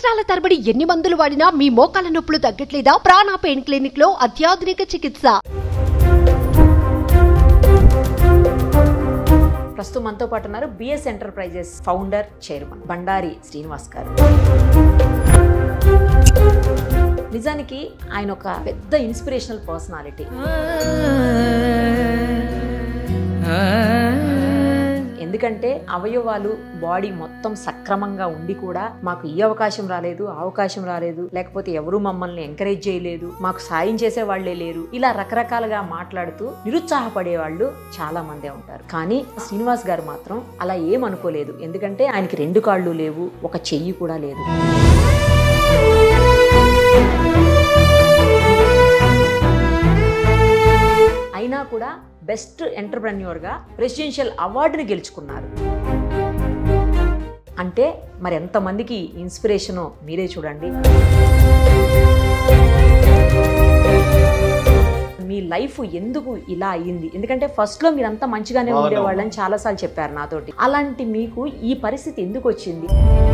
సంవత్సరాల తరబడి ఎన్ని మందులు వాడినా మీ మోకాల నొప్పులు తగ్గట్లేదా ప్రాణ పెయిన్ క్లినిక్ లో అత్యాధునిక చికిత్స ప్రస్తుతం మనతో పాటు ఉన్నారు B S enterprises founder chairman Bandari Srinivas garu నిజానికి ఆయన ఒక పెద్ద ఇన్స్పిరేషనల్ పర్సనాలిటీ ఎందుకంటే అవయవాలు బాడీ మొత్తం సక్రమంగా ఉండి కూడా మాకు ఈ అవకాశం రాలేదు ఆ అవకాశం రాలేదు లేకపోతే ఎవరు మమ్మల్ని ఎంకరేజ్ చేయలేదు మాకు సాయం చేసే వాళ్ళే లేరు ఇలా రకరకాలుగా మాట్లాడుతూ నిరుత్సాహపడే వాళ్ళు చాలా మందే ఉంటారు కానీ శ్రీనివాస్ గారు మాత్రం అలా ఏమనుకోలేదు ఎందుకంటే ఆయనకి రెండు కాళ్ళు లేవు ఒక చెయ్యి కూడా లేదు అయినా కూడా బెస్ట్ ఎంటర్ప్రెన్యూర్గా ప్రెసిడెన్షియల్ అవార్డుని గెలుచుకున్నారు అంటే మరి ఎంతమందికి ఇన్స్పిరేషనో మీరే చూడండి మీ లైఫ్ ఎందుకు ఇలా అయ్యింది ఎందుకంటే ఫస్ట్లో మీరంతా మంచిగానే అవును. ఉండేవాళ్ళని చాలాసార్లు చెప్పారు నాతోటి అలాంటి మీకు ఈ పరిస్థితి ఎందుకు వచ్చింది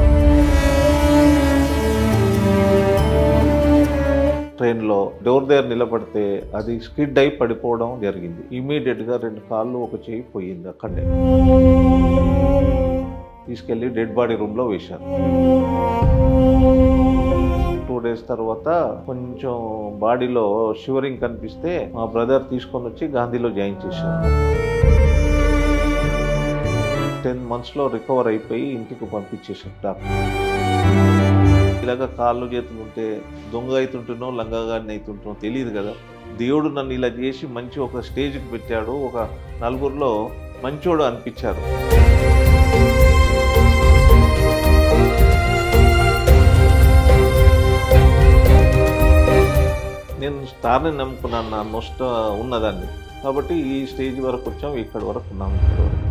ట్రైన్లో డోర్ దగ్గర నిలబడితే అది స్కిడ్ అయి పడిపోవడం జరిగింది ఇమీడియట్ గా రెండు కాళ్ళు ఒక చేయి పోయింది అక్కడే తీసుకెళ్లి డెడ్ బాడీ రూమ్ లో వేశారు టూ డేస్ తర్వాత కొంచెం బాడీలో షివరింగ్ కనిపిస్తే మా బ్రదర్ తీసుకొని వచ్చి గాంధీలో జాయిన్ చేశారు టెన్ మంత్స్ లో రికవర్ అయిపోయి ఇంటికి పంపించేశారు డాక్టర్ ఇలాగ కాళ్ళు చేతులు ఉంటే దొంగ అవుతుంటునో లంగాగాడిని అవుతుంటునో తెలియదు కదా దేవుడు నన్ను ఇలా చేసి మంచి ఒక స్టేజ్కి పెట్టాడు ఒక నలుగురిలో మంచోడు అనిపించారు నేను స్టార్ని నమ్ముకున్నాను నా నొష్ట ఉన్నదాన్ని కాబట్టి ఈ స్టేజ్ వరకు వచ్చాం ఇక్కడి వరకు ఉన్నాం ఇక్కడి వరకు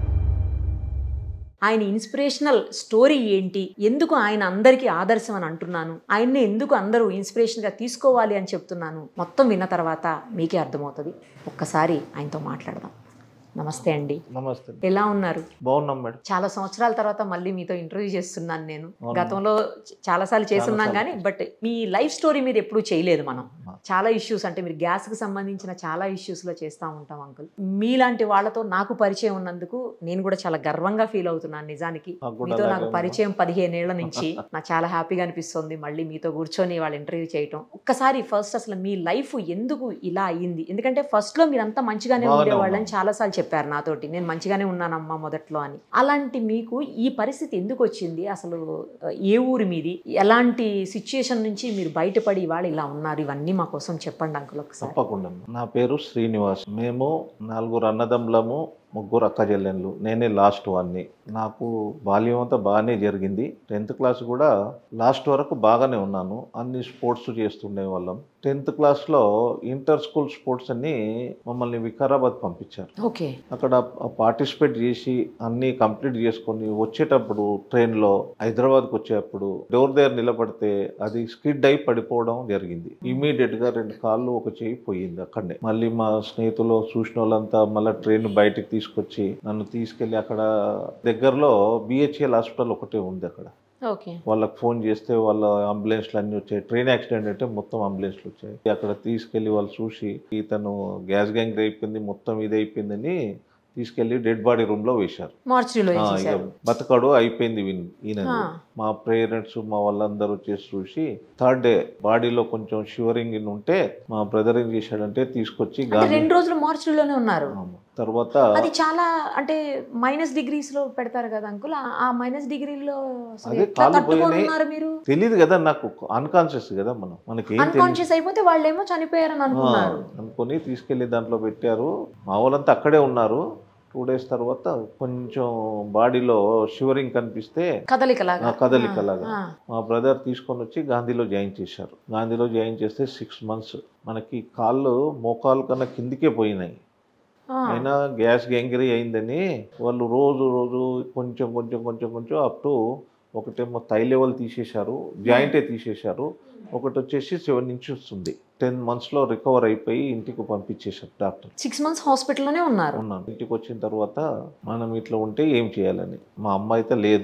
ఆయన ఇన్స్పిరేషనల్ స్టోరీ ఏంటి ఎందుకు ఆయన అందరికీ ఆదర్శం అని అంటున్నాను ఆయన్ని ఎందుకు అందరూ ఇన్స్పిరేషన్గా తీసుకోవాలి అని చెప్తున్నాను మొత్తం విన్న తర్వాత మీకే అర్థమవుతుంది ఒక్కసారి ఆయనతో మాట్లాడదాం నమస్తే అండి నమస్తే ఎలా ఉన్నారు బాగున్నాం మేడం చాలా సంవత్సరాల తర్వాత మళ్ళీ మీతో ఇంటర్వ్యూ చేస్తున్నాను నేను అవునా? గతంలో చాలా సార్లు చేస్తున్నాం చాలాసార్లు. కానీ బట్ మీ లైఫ్ స్టోరీ మీద ఎప్పుడూ చేయలేదు మనం ఆ. చాలా ఇష్యూస్ అంటే మీరు గ్యాస్ కి సంబంధించిన చాలా issues లో చేస్తూ ఉంటాం అంకుల్ మీలాంటి వాళ్ళతో నాకు పరిచయం ఉన్నందుకు నేను కూడా చాలా గర్వంగా ఫీల్ అవుతున్నాను నిజానికి నాకు కూడా మీతో అలాగే నాకు ఉంది. పరిచయం పదిహేనేళ్ల నుంచి నాకు చాలా హ్యాపీగా అనిపిస్తుంది మళ్ళీ మీతో కూర్చొని వాళ్ళ ఇంటర్వ్యూ చేయటం ఒక్కసారి ఫస్ట్ అసలు మీ లైఫ్ ఎందుకు ఇలా అయ్యింది ఎందుకంటే ఫస్ట్ లో మీరంతా మంచిగానే బాగానే ఉండేవాళ్ళని ఉన్నాం. చాలా సార్లు చెప్పారు నాతోటి నేను మంచిగానే ఉన్నానమ్మా మొదట్లో అని అలాంటి మీకు ఈ పరిస్థితి ఎందుకు వచ్చింది అసలు ఆ, ఏ ఊరి మీది ఎలాంటి సిచ్యుయేషన్ నుంచి మీరు బయటపడి ఇవాళ ఇలా ఉన్నారు ఇవన్నీ మా కోసం చెప్పండి అంకుల్ ఒకసారి తప్పకుండా నా పేరు శ్రీనివాస్ మేము నలుగురు అన్నదమ్ములము ముగ్గురు అక్క చెల్లెళ్ళు నేనే లాస్ట్ వాన్ని నాకు బాల్యం అంతా బాగానే జరిగింది టెన్త్ క్లాస్ కూడా లాస్ట్ వరకు బాగానే ఉన్నాను అన్ని స్పోర్ట్స్ చేస్తుండే వాళ్ళం టెన్త్ క్లాస్లో ఇంటర్ స్కూల్ స్పోర్ట్స్ అని మమ్మల్ని వికారాబాద్ పంపించారు ఓకే అక్కడ పార్టిసిపేట్ చేసి అన్ని కంప్లీట్ చేసుకొని వచ్చేటప్పుడు ట్రైన్లో హైదరాబాద్కి వచ్చేటప్పుడు డోర్ దగ్గర నిలబడితే అది స్కిడ్ అయి పడిపోవడం జరిగింది ఇమీడియట్ గా రెండు కాళ్ళు ఒక చేయి పోయింది అక్కడనే మళ్ళీ మా స్నేహితులు చూసిన వాళ్ళంతా మళ్ళీ ట్రైన్ బయటికి తీసుకొచ్చి నన్ను తీసుకెళ్లి అక్కడ దగ్గరలో బిహెచ్ఎల్ హాస్పిటల్ ఒకటే ఉంది అక్కడ ఓకే వాళ్ళకి ఫోన్ చేస్తే వాళ్ళ అంబులెన్స్లు అన్నీ వచ్చాయి ట్రైన్ యాక్సిడెంట్ అంటే మొత్తం అంబులెన్స్లు వచ్చాయి అక్కడ తీసుకెళ్లి వాళ్ళు చూసి ఇతను గ్యాస్ గ్యాంగ్ అయిపోయింది మొత్తం ఇది అయిపోయిందని తీసుకెళ్లి డెడ్ బాడీ రూమ్ లో వేశారు మార్చిలో ఆ, ఇక బతకడు అయిపోయింది వీన్- ఈయనది ఆ. మా పేరెంట్స్ మా వాళ్ళందరూ వచ్చేసి చూసి థర్డ్ డే బాడీలో కొంచెం షివరింగ్ ఉంటే మా బ్రదర్ ఏం చేశాడంటే తీసుకొచ్చి అంటే గాంధీ రెండు రోజులు మార్చిలోనే ఉన్నారు తర్వాత అది చాలా అంటే మైనస్ డిగ్రీస్ లో పెడతారు కదా అంకుల్ ఆ- ఆ మైనస్ డిగ్రీలో అసలు అదే ఎట్లా కాళ్ళు తట్టుకొని పోయినాయి. ఉన్నారు మీరు తెలియదు కదా నాకు అన్కాన్షియస్ కదా మనం మనకి ఏం తెలియదు అన్కాన్షియస్ అయిపోతే వాళ్ళేమో చనిపోయారని అనుకున్నారు అనుకొని తీసుకెళ్లి దాంట్లో పెట్టారు మా వాళ్ళంతా అక్కడే ఉన్నారు టూ డేస్ తర్వాత కొంచెం బాడీలో షివరింగ్ కనిపిస్తే కదలికలాగా ఆ, కదలికలాగా. ఆ, మా బ్రదర్ తీసుకొని వచ్చి గాంధీలో జాయిన్ చేశారు గాంధీలో జాయిన్ చేస్తే సిక్స్ మంత్స్ మనకి కాళ్ళు మోకాలు కన్నా కిందికే పోయినాయి ఆ. అయినా గ్యాస్ గ్యాంగిరీ అయిందని వాళ్ళు రోజు రోజు కొంచెం కొంచెం కొంచెం కొంచెం అప్ టు ఒకటేమో థై లెవెల్ తీసేశారు జాయింటే తీసేశారు ఒకటి వచ్చేసి సెవెన్ ఇంచెస్ ఉంది టెన్ మంత్స్లో రికవర్ అయిపోయి ఇంటికి పంపించేశారు డాక్టర్ సిక్స్ మంత్స్ హాస్పిటల్లోనే ఉన్నారు ఉన్నాను ఇంటికి వచ్చిన తర్వాత మనం ఇట్లా ఉంటే ఏం చేయాలని మా అమ్మ అయితే లేదు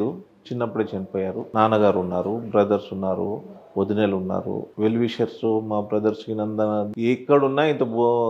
చిన్నప్పుడే చనిపోయారు నాన్నగారు ఉన్నారు బ్రదర్స్ ఉన్నారు వదినలు ఉన్నారు వెల్ విషర్స్ మా బ్రదర్స్ నందన ఎక్కడున్నా ఇంత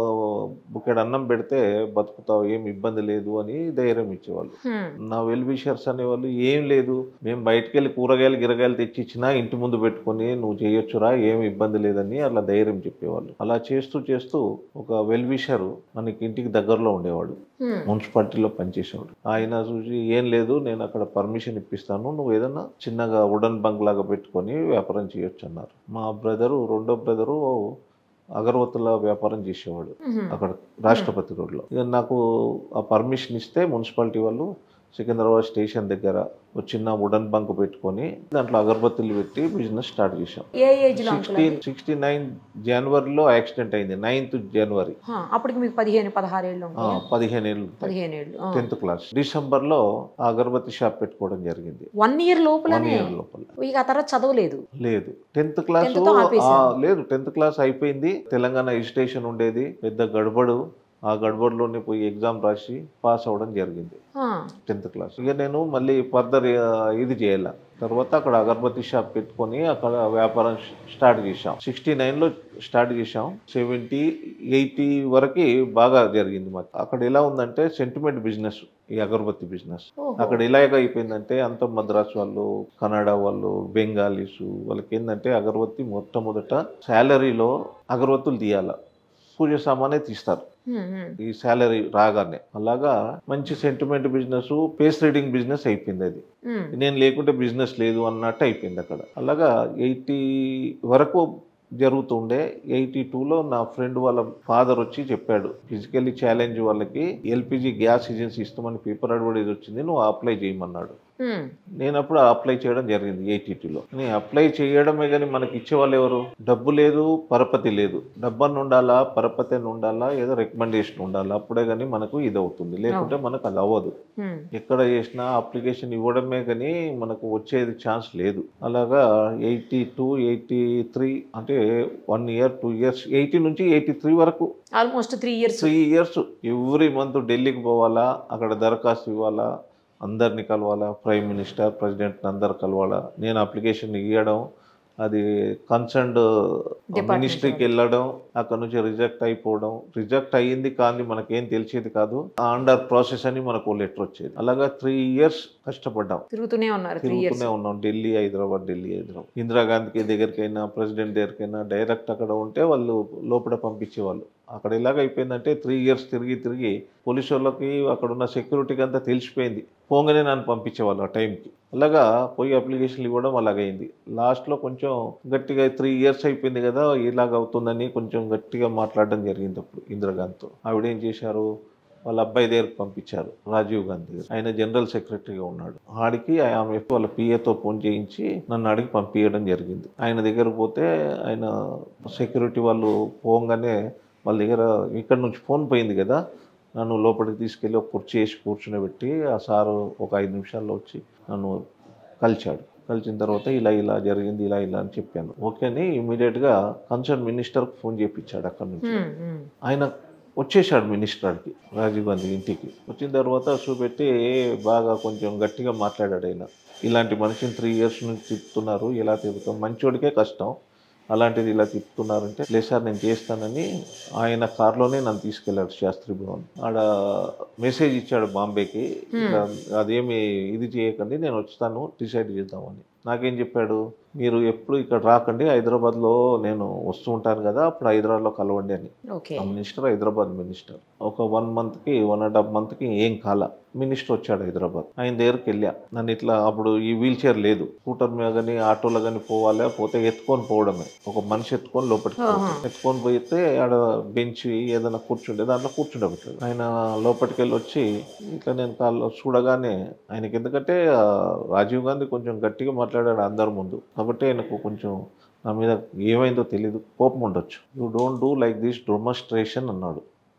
బుకెడ్ అన్నం పెడితే బతుకుతావు ఏం ఇబ్బంది లేదు అని ధైర్యం ఇచ్చేవాళ్ళు హ్మ్. నా వెల్ విషర్స్ అనేవాళ్ళు ఏం లేదు మేము బయటికి వెళ్ళి కూరగాయలు గిరగాయలు తెచ్చి ఇచ్చినా ఇంటి ముందు పెట్టుకొని నువ్వు చేయొచ్చురా ఏం ఇబ్బంది లేదని అలా ధైర్యం చెప్పేవాళ్ళు అలా చేస్తూ చేస్తూ ఒక వెల్ విషర్ మనకి ఇంటికి దగ్గరలో ఉండేవాడు హ్మ్. మున్సిపాలిటీలో పనిచేసేవాడు ఆయన చూసి ఏం లేదు నేను అక్కడ పర్మిషన్ ఇప్పిస్తాను నువ్వు ఏదన్నా చిన్నగా వుడన్ బంక్ లాగా పెట్టుకొని వ్యాపారం చేయొచ్చు అన్నారు మా బ్రదరు రెండో బ్రదరు అగరవత్తుల వ్యాపారం చేసేవాడు హ్మ్. అక్కడ రాష్ట్రపతి రోడ్లో ఇక నాకు ఆ పర్మిషన్ ఇస్తే మున్సిపాలిటీ వాళ్ళు సికింద్రాబాద్ స్టేషన్ దగ్గర ఒక చిన్న వుడన్ బంక్ పెట్టుకొని దాంట్లో అగరబత్తులు పెట్టి బిజినెస్ స్టార్ట్ చేశాం ఏ ఏజ్ లో అంకుల్ సిక్స్టీన్ సిక్స్టీ నైన్ జనవరిలో యాక్సిడెంట్ అయింది నైన్త్ జనవరి హా, అప్పటికి మీకు పదిహేను పదహారు ఏళ్ళు ఆ, ఉంటాయి పదిహేను ఏళ్ళు పదిహేను ఏళ్ళు టెన్త్ క్లాస్ డిసెంబర్లో ఆ అగరబత్తి షాప్ పెట్టుకోవడం జరిగింది వన్ ఇయర్ వన్ లోపలనే ఇయర్ లోపల ఇక ఆ తర్వాత చదవలేదు లేదు టెన్త్ క్లాస్ Tenth తో ఆపేశారు. లేదు టెన్త్ క్లాస్ అయిపోయింది తెలంగాణ ఎడ్యుకేషన్ ఉండేది పెద్ద గడబడు ఆ గడబడిలోనే పోయి ఎగ్జామ్ రాసి పాస్ అవ్వడం జరిగింది హా. టెన్త్ క్లాస్ ఇక నేను మళ్ళీ ఫర్దర్ ఇది చేయాల తర్వాత అక్కడ అగరబత్తి షాప్ పెట్టుకొని అక్కడ వ్యాపారం స్టార్ట్ చేశాం సిక్స్టీ నైన్లో స్టార్ట్ చేశాం సెవెంటీ ఎయిటీ వరకు బాగా జరిగింది మాకు అక్కడ ఎలా ఉందంటే సెంటిమెంట్ బిజినెస్ ఈ అగరబత్తి బిజినెస్ ఓహో. అక్కడ ఎలాగ అయిపోయిందంటే అంత మద్రాస్ వాళ్ళు కన్నడ వాళ్ళు బెంగాలీస్ వాళ్ళకి ఏంటంటే అగరబత్తి మొట్టమొదట శాలరీలో అగరబత్తులు తీయాల పూజ సామానే తీస్తారు హ్మ్, హ్మ్. ఈ శాలరీ రాగానే అలాగా మంచి sentiment business face reading business అయిపోయింది అది హ్మ్. నేను లేకుంటే బిజినెస్ లేదు అన్నట్టు అయిపోయింది అక్కడ అలాగా ఎయిటీ వరకు జరుగుతుండే ఎయిటీ టూలో నా ఫ్రెండ్ వాళ్ళ ఫాదర్ వచ్చి చెప్పాడు ఫిజికల్లీ ఛాలెంజ్ వాళ్ళకి ఎల్పిజి గ్యాస్ ఏజెన్సీ ఇస్తామని పేపర్ అడ్వర్టైజ్ వచ్చింది నువ్వు అప్లై చేయమన్నాడు హ్మ్. నేను అప్పుడు అప్లై చేయడం జరిగింది ఎయిటీ టూలో నేను అప్లై చేయడమే కానీ మనకి ఇచ్చేవాళ్ళు ఎవరు డబ్బు లేదు పరపతి లేదు డబ్బన్న ఉండాలా పరపతి అని ఉండాలా ఏదో రికమెండేషన్ ఉండాలా అప్పుడే కానీ మనకు ఇది అవుతుంది లేకుంటే మనకు అది అవ్వదు హ్మ్. ఎక్కడ చేసినా అప్లికేషన్ ఇవ్వడమే కానీ మనకు వచ్చేది ఛాన్స్ లేదు అలాగా ఎయిటీ టూ ఎయిటీ త్రీ అంటే one year two years eighty నుంచి ఎయిటీ త్రీ వరకు almost three years three years every month ఢిల్లీకి పోవాలా అక్కడ దరఖాస్తు ఇవ్వాలా అందరిని కలవాలా ప్రైమ్ మినిస్టర్ ప్రెసిడెంట్ అందరు కలవాలా నేను అప్లికేషన్ ఇవ్వడం అది కన్సర్న్డ్ Department మినిస్ట్రీకి వెళ్ళడం అక్కడ నుంచి రిజెక్ట్ అయిపోవడం రిజెక్ట్ అయ్యింది కానీ మనకేం తెలిసేది కాదు అండర్ ప్రాసెస్ అని మనకు లెటర్ వచ్చేది అలాగా త్రీ ఇయర్స్ కష్టపడ్డాం తిరుగుతూనే ఉన్నారు త్రీ ఇయర్స్ తిరుగుతూనే ఉన్నాం ఢిల్లీ హైదరాబాద్ ఢిల్లీ హైదరాబాద్ ఇందిరాగాంధీకి దగ్గరికైనా ప్రెసిడెంట్ దగ్గరికైనా డైరెక్ట్ అక్కడ ఉంటే వాళ్ళు లోపల పంపించేవాళ్ళు అక్కడ ఎలాగ అయిపోయిందంటే త్రీ ఇయర్స్ తిరిగి తిరిగి పోలీసు వాళ్ళకి అక్కడ ఉన్న సెక్యూరిటీకి అంతా తెలిసిపోయింది పోగానే నన్ను పంపించేవాళ్ళు ఆ టైంకి అలాగా పోయి అప్లికేషన్లు ఇవ్వడం అలాగైంది లాస్ట్లో కొంచెం గట్టిగా త్రీ ఇయర్స్ అయిపోయింది కదా ఇలాగ అవుతుందని కొంచెం గట్టిగా మాట్లాడడం జరిగింది అప్పుడు ఇందిరాగాంధీతో ఆవిడ ఏం చేశారు వాళ్ళ అబ్బాయి దగ్గరికి పంపించారు రాజీవ్ గాంధీ గారు. ఆయన జనరల్ సెక్రటరీగా ఉన్నాడు ఆడికి ఆమె వాళ్ళ పిఏతో ఫోన్ చేయించి నన్ను అడిగి పంపించడం జరిగింది ఆయన దగ్గర పోతే ఆయన సెక్యూరిటీ వాళ్ళు పోగానే వాళ్ళ దగ్గర ఇక్కడ నుంచి ఫోన్ పోయింది కదా నన్ను లోపలికి తీసుకెళ్ళి ఒక కుర్చీ వేసి కూర్చుని ఆ సారు ఒక ఐదు నిమిషాల్లో వచ్చి నన్ను కలిశాడు కలిసిన తర్వాత ఇలా ఇలా జరిగింది ఇలా ఇలా అని చెప్పాను ఓకే అని ఇమీడియట్గా కన్సర్న్ మినిస్టర్కి ఫోన్ చేయించాడు అక్కడ నుంచి హ్మ్, హ్మ్. ఆయన వచ్చేసాడు మినిస్టర్కి రాజీవ్ గాంధీ ఇంటికి వచ్చిన తర్వాత చూపెట్టి బాగా కొంచెం గట్టిగా మాట్లాడాడు ఆయన ఇలాంటి మనిషిని త్రీ ఇయర్స్ నుంచి తిప్పుతున్నారు ఇలా తిప్పుతాం మంచోడికే కష్టం అలాంటిది ఇలా తిప్పుతున్నారంటే లేదు సార్ నేను చేస్తానని ఆయన కార్లోనే నన్ను తీసుకెళ్ళాడు శాస్త్రి భవన్ ఆడ మెసేజ్ ఇచ్చాడు బాంబేకి ఇట్లా అదేమి ఇది చేయకండి నేను వస్తాను డిసైడ్ చేద్దామని నాకేం చెప్పాడు మీరు ఎప్పుడు ఇక్కడ రాకండి హైదరాబాద్లో నేను వస్తూ ఉంటాను కదా అప్పుడు హైదరాబాద్లో కలవండి అని ఓకే ఆ మినిస్టర్ హైదరాబాద్ మినిస్టర్ ఒక వన్ మంత్కి వన్ అండ్ హాఫ్ మంత్కి ఏం కాల మినిస్టర్ వచ్చాడు హైదరాబాద్ ఆయన దగ్గరికి వెళ్ళా నన్ను ఇట్లా అప్పుడు ఈ వీల్ చైర్ లేదు స్కూటర్ మీద కానీ ఆటోలో కానీ పోవాలా పోతే ఎత్తుకొని పోవడమే ఒక మనిషి ఎత్తుకొని లోపలికి పోతాడు. ఎత్తుకొని పోయితే ఆడ బెంచ్ ఏదైనా కూర్చుంటే దాంట్లో కూర్చుండబెట్టాడు ఆయన లోపలికి వెళ్ళి వచ్చి ఇట్లా నేను కాళ్ళు చూడగానే ఆయనకి ఎందుకంటే ఆ, రాజీవ్ గాంధీ కొంచెం గట్టిగా మాట్లాడాడు అందరి ముందు కాబట్టి ఆయనకు కొంచెం నా మీద ఏమైందో తెలియదు కోపం ఉండొచ్చు you don't do like this demonstration అన్నాడు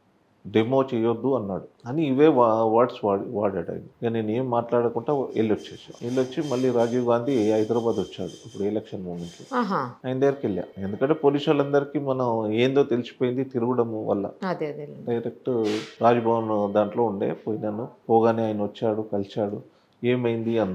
డెమో చేయొద్దు అన్నాడు అని ఇవే వర్డ్స్ వాడి వాడాడు ఆయన ఇక నేను ఏం మాట్లాడకుండా వెళ్ళి వచ్చేసాను వెళ్ళి వచ్చి మళ్ళీ రాజీవ్ గాంధీ హైదరాబాద్ వచ్చాడు ఇప్పుడు ఎలక్షన్ మూమెంట్లో ఆహా ఆయన దగ్గరికి వెళ్ళా ఎందుకంటే పోలీసు వాళ్ళందరికీ మనం ఏందో తెలిసిపోయింది తిరగడం వల్ల అదే అదే డైరెక్ట్ రాజ్భవన్ దాంట్లో ఉండే పోయినాను పోగానే ఆయన వచ్చాడు కలిశాడు ఏమైంది అన్నాడు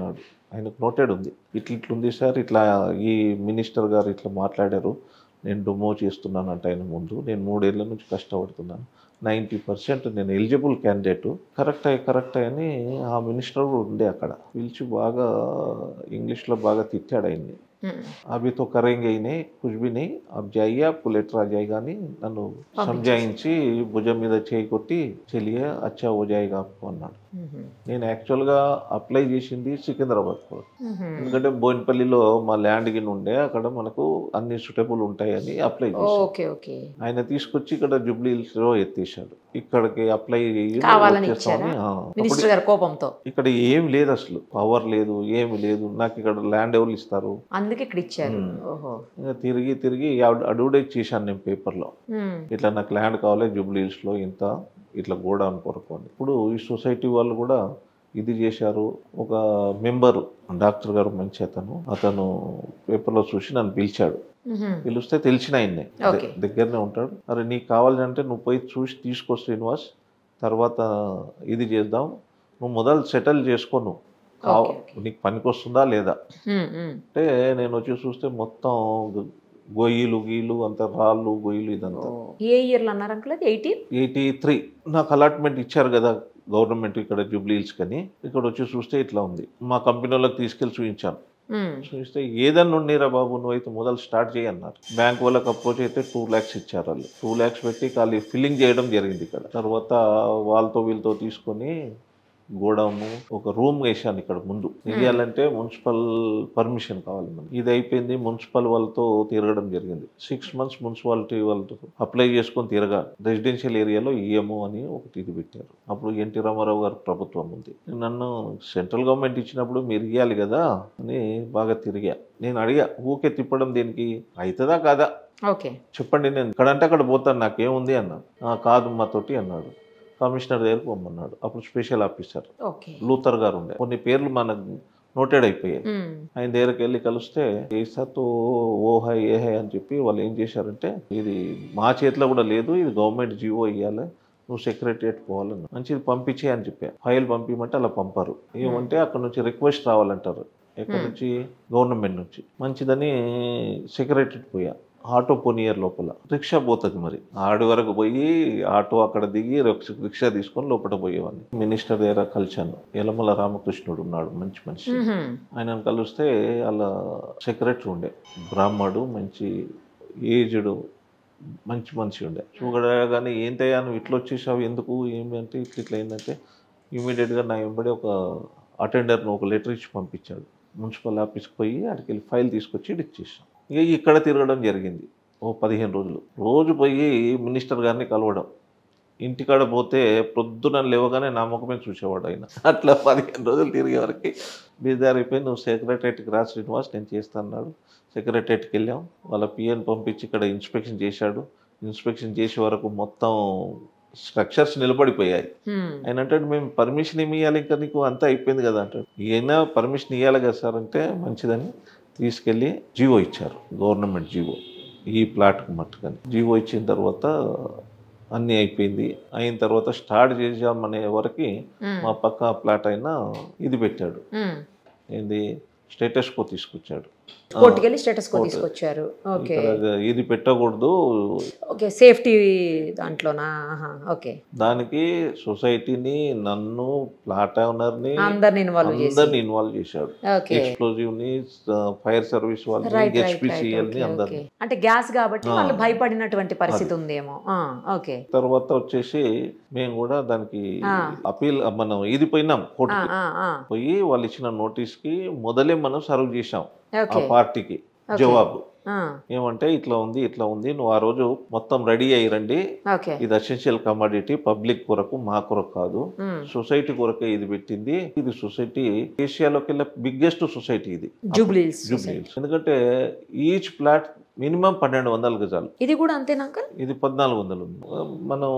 ఆయనకు నోటెడ్ ఉంది ఇట్లా ఇట్లుంది సార్ ఇట్లా ఈ మినిస్టర్ గారు ఇట్లా మాట్లాడారు నేను డొమో చేస్తున్నానంట ఆయన ముందు నేను మూడేళ్ల నుంచి కష్టపడుతున్నాను నైంటీ పర్సెంట్ నేను ఎలిజిబుల్ క్యాండిడేట్ కరెక్ట్ అయ్యి కరెక్ట్ అని ఆ మినిస్టర్ కూడా ఉండే అక్కడ పిలిచి బాగా ఇంగ్లీష్లో బాగా తిట్టాడు ఆయన్ని ఉమ్. అవి తో కరేంగే ही नहीं कुछ भी नहीं अब जाइए आपको लेटर आ जाएगा అని నన్ను సంజాయించి భుజం మీద చేయి కొట్టి చెలియే అచ్చా ఓ జాయిగా आपको అన్నాడు ఉమ్. నేను యాక్చువల్గా అప్లై చేసింది సికింద్రాబాద్ కూడా ఉమ్. ఎందుకంటే బోయినపల్లిలో మా ల్యాండ్ గిన్ ఉండే అక్కడ మనకు అన్ని సూటబుల్ ఉంటాయని అప్లై చేశాను ఓకే ఓకే ఆయన తీసుకొచ్చి ఇక్కడ జూబ్లీ హిల్స్ లో ఎత్తేసాడు ఇక్కడికి అప్లై కావాలని ఇచ్చారా? అప్పుడు మినిస్టర్ గారి కోపంతో ఇక్కడ ఏం లేదు అసలు పవర్ లేదు ఏమి లేదు నాకు ఇక్కడ ల్యాండ్ ఎవరు ఇస్తారు అందుకే ఇక్కడ ఇచ్చారు ఉమ్. ఓహో ఇంకా తిరిగి తిరిగి అడ్వర్టైజ్ చేశాను నేను పేపర్లో ఉమ్. ఇట్లా నాకు ల్యాండ్ కావాలి జూబ్లీ హిల్స్లో ఇంత ఇట్లా గోడౌన్ కొరకు అని ఇప్పుడు ఈ సొసైటీ వాళ్ళు కూడా ఇది చేశారు ఒక మెంబరు డాక్టర్ గారు మంచి అతను అతను పేపర్లో చూసి నన్ను పిలిచాడు ఉమ్. పిలిస్తే తెలిసిన ఆయన్నే Okay. ద- దగ్గరనే ఉంటాడు అరే నీకు కావాలంటే నువ్వు పోయి చూసి తీసుకో శ్రీనివాస్ తర్వాత ఇది చేద్దాం నువ్వు మొదలు సెటిల్ చేసుకో నువ్వు కావ- Okay, నీకు పనికొస్తుందా లేదా ఉమ్. ఉమ్. అంటే నేను వచ్చి చూస్తే మొత్తం గ- గొయ్యిలు గీలు అంత రాళ్ళు గొయ్యిలు ఇదంతా ఓ. ఏ ఇయర్లో అన్నారు అంకుల్ అది ఎయిటీన్ ఎయిటీ త్రీ నాకు అలాట్మెంట్ ఇచ్చారు కదా గవర్నమెంట్ ఇక్కడ జూబ్లీ హిల్స్ కని ఇక్కడ వచ్చి చూస్తే ఇట్లా ఉంది మా కంపెనీ వాళ్ళకి తీసుకెళ్ళి చూపించాను చూస్తే ఏదన్నా ఉండేరా బాబు నువ్వైతే మొదలు స్టార్ట్ చేయన్నారు బ్యాంక్ వాళ్ళకి అప్రోచ్ అయితే టూ ల్యాక్స్ ఇచ్చారు వాళ్ళు టూ ల్యాక్స్ పెట్టి ఖాళీ ఫిల్లింగ్ చేయడం జరిగింది ఇక్కడ తర్వాత వాళ్ళతో వీళ్ళతో తీసుకొని గోడౌను ఒక రూమ్ వేసాను ఇక్కడ ముందు వేయాలంటే మున్సిపల్ పర్మిషన్ కావాలి మనకి ఇది అయిపోయింది మున్సిపల్ వాళ్ళతో తిరగడం జరిగింది సిక్స్ మంత్స్ మున్సిపాలిటీ వాళ్ళతో అప్లై చేసుకొని తిరగాలి రెసిడెన్షియల్ ఏరియాలో ఈఎంఓ అని ఒకటి ఇది పెట్టారు అప్పుడు ఎన్టీ రామారావు గారు ప్రభుత్వం ఉంది నన్ను సెంట్రల్ గవర్నమెంట్ ఇచ్చినప్పుడు మీరు ఇవ్వాలి కదా అని బాగా తిరిగా నేను అడిగా ఊకే తిప్పడం దీనికి అవుతుందా కాదా ఓకే చెప్పండి నేను ఇక్కడంటే అక్కడ పోతాను నాకేముంది అన్నాడు "ఆ, కాదు మాతోటి అన్నాడు కమిషనర్ దగ్గరకు పొమ్మన్నాడు అప్పుడు స్పెషల్ ఆఫీసర్ ఓకే లూథర్ గారు ఉండే కొన్ని పేర్లు మనకు నోటెడ్ అయిపోయాయి ఆయన దగ్గరికి వెళ్ళి కలిస్తే ఏసాతో ఓ హై ఏ హై అని చెప్పి వాళ్ళు ఏం చేశారంటే ఇది మా చేతిలో కూడా లేదు ఇది గవర్నమెంట్ జీవో ఇవ్వాలి నువ్వు సెక్రటరియట్ పోవాలన్న మంచిది పంపించే అని చెప్పా ఫైల్ పంపించమంటే అలా పంపారు ఏమంటే అక్కడ నుంచి రిక్వెస్ట్ రావాలంటారు ఎక్కడి నుంచి గవర్నమెంట్ నుంచి మంచిదని సెక్రటరియట్ పోయా ఆటో పోనీయర్ లోపల రిక్షా పోతుంది మరి ఆడి వరకు పోయి ఆటో అక్కడ దిగి రిక్ష- రిక్షా తీసుకొని లోపల పోయేవాడిని మినిస్టర్ దగ్గర కలిశాను యలమల రామకృష్ణుడు ఉన్నాడు మంచి మనిషి ఆయనను కలిస్తే వాళ్ళ సెక్రటరీ ఉండే బ్రాహ్మడు మంచి ఏజ్డ్ మంచి మనిషి ఉండే చూడగానే ఏంటయ్యా నువ్వు ఇట్లా వచ్చేసావు ఎందుకు ఏమి అంటే ఇట్లా ఇట్లా ఏంటంటే ఇమీడియట్గా నా వెంబడి ఒక అటెండర్ను ఒక లెటర్ ఇచ్చి పంపించాడు మున్సిపల్ ఆఫీస్కి పోయి అక్కడికి వెళ్ళి ఫైల్ తీసుకొచ్చి ఇటు ఇచ్చేసాం ఇక ఇక్కడ తిరగడం జరిగింది ఓ పదిహేను రోజులు రోజు పోయి మినిస్టర్ గారిని కలవడం ఇంటికాడ పోతే పొద్దున లేవగానే నా ముఖమే చూసేవాడు ఆయన అట్లా పదిహేను రోజులు తిరిగే వరకు బీదారైపోయి నువ్వు సెక్రటరియట్కి రా శ్రీనివాస్ నేను చేస్తాను అన్నాడు సెక్రటరియట్కి వెళ్ళాం వాళ్ళ పిఎన్ పంపించి ఇక్కడ ఇన్స్పెక్షన్ చేశాడు ఇన్స్పెక్షన్ చేసే వరకు మొత్తం స్ట్రక్చర్స్ నిలబడిపోయాయి ఆయన అంటాడు మేము పర్మిషన్ ఏమి ఇవ్వాలి ఇంకా నీకు అంతా అయిపోయింది కదా అంటాడు ఈయన పర్మిషన్ ఇవ్వాలి కదా సార్ అంటే మంచిదని తీసుకెళ్ళి జీవో ఇచ్చారు గవర్నమెంట్ జీవో ఈ ప్లాట్కి మట్టుకని జీవో ఇచ్చిన తర్వాత అన్నీ అయిపోయింది అయిన తర్వాత స్టార్ట్ చేసామనే వరకు మా పక్క ప్లాట్ అయినా ఇది పెట్టాడు ఏంది స్టేటస్ కో తీసుకొచ్చాడు కోర్టుకి వెళ్ళి స్టేటస్ కో కోర్టు. తీసుకొచ్చారు ఓకే ఇక్కడ ఇది పెట్టకూడదు ఓకే సేఫ్టీ దాంట్లోనా ఆహా, ఓకే దానికి సొసైటీని నన్ను ప్లాట్ ఓనర్ని అందరిని ఇన్వాల్వ్ చేసి అందరిని ఇన్వాల్వ్ చేశాడు ఓకే ఎక్స్ప్లోజివ్ ని ఫైర్ సర్వీస్ వాళ్ళని రైట్ రైట్ హెచ్పిసిఎల్ ని అందరిని అంటే గ్యాస్ కాబట్టి ఆ. వాళ్ళు భయపడినటువంటి పరిస్థితి ఉందేమో ఆ, ఓకే తర్వాత వచ్చేసి మేము కూడా దానికి ఆ. అపీల్ మనం ఇది పోయినాం ఆ, కోర్టుకి ఆ, ఆ. పోయి వాళ్ళు ఇచ్చిన నోటీస్ కి మొదలే మనం సర్వ్ చేశాం ఆ ఓకే పార్టీకి ఓకే. జవాబు ఆ, ఏమంటే ఇట్లా ఉంది ఇట్లా ఉంది నువ్వు ఆ రోజు మొత్తం రెడీ అయ్యి రండి ఓకే ఇది అసెన్షియల్ కమాడిటీ పబ్లిక్ కొరకు మా కొరకు కాదు ఉమ్. సొసైటీ కొరకే ఇది పెట్టింది ఇది సొసైటీ ఏషియాలోకి వెళ్ళే బిగ్గెస్ట్ సొసైటీ ఇది జూబ్లీహిల్స్ జూబ్లీ హిల్స్. ఎందుకంటే ఈచ్ ప్లాట్ మినిమం పన్నెండు వందల గజాలు ఇది కూడా అంతేనా అంకల్ ఇది పద్నాలుగు వందలు ఉంది మనం